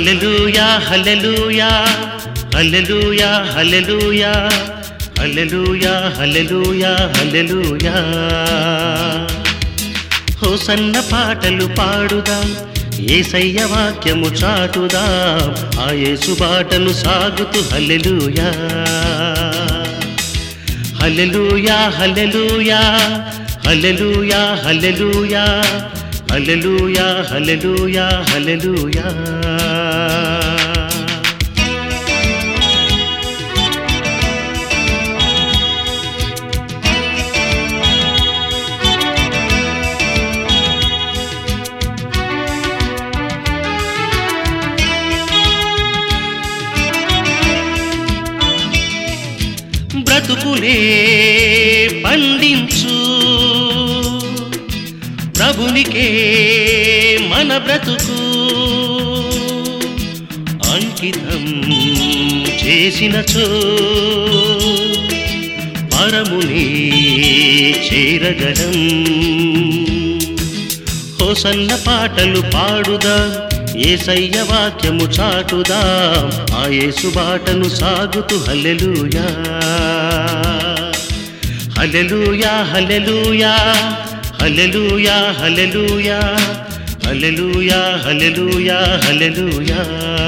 హల్లెలూయా హల్లెలూయా హల్లెలూయా హల్లెలూయా హల్లెలూయా హల్లెలూయా హల్లెలూయా hosanna పాటలు పాడుదాం ఏసయ్య వాక్యము చాటుదాం ఆ యేసు బాటను సాగుతూ హల్లెలూయా హల్లెలూయా హల్లెలూయా హల్లెలూయా హల్లెలూయా హల్లెలూయా హల్లెలూయా హల్లెలూయా బ్రతుకులే పండించు ప్రభునికే మన బ్రతుకు అంకితం చేసినచో పరముని చేరగలం హోసన్న పాటలు పాడుదా ఏసయ్య వాక్యము చాటుదా ఆ యేసు బాటను సాగుతూ హల్లెలూయా హల్లెలూయా హల్లెలూయా హల్లెలూయా హల్లెలూయా హల్లెలూయా హల్లెలూయా హల్లెలూయా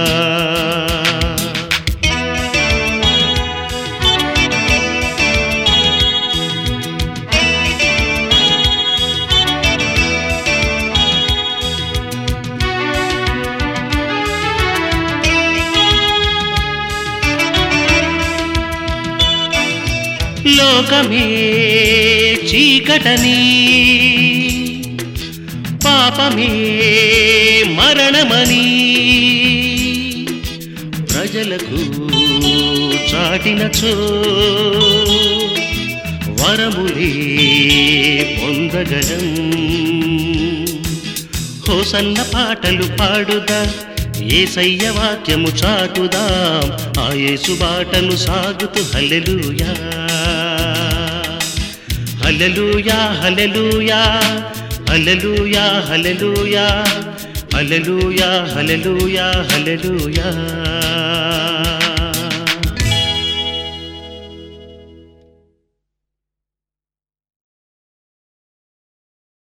లోకమే చీకటని పాపమే మరణమని ప్రజలకు చాటినచో వరములే పొందగలం హోసన్న పాటలు పాడుదా ఏసయ్య వాక్యము చాటుదాం ఆ యేసు బాటను సాగుతూ హల్లెలూయా హల్లెలూయా హల్లెలూయా హల్లెలూయా హల్లెలూయా హల్లెలూయా హల్లెలూయా హల్లెలూయా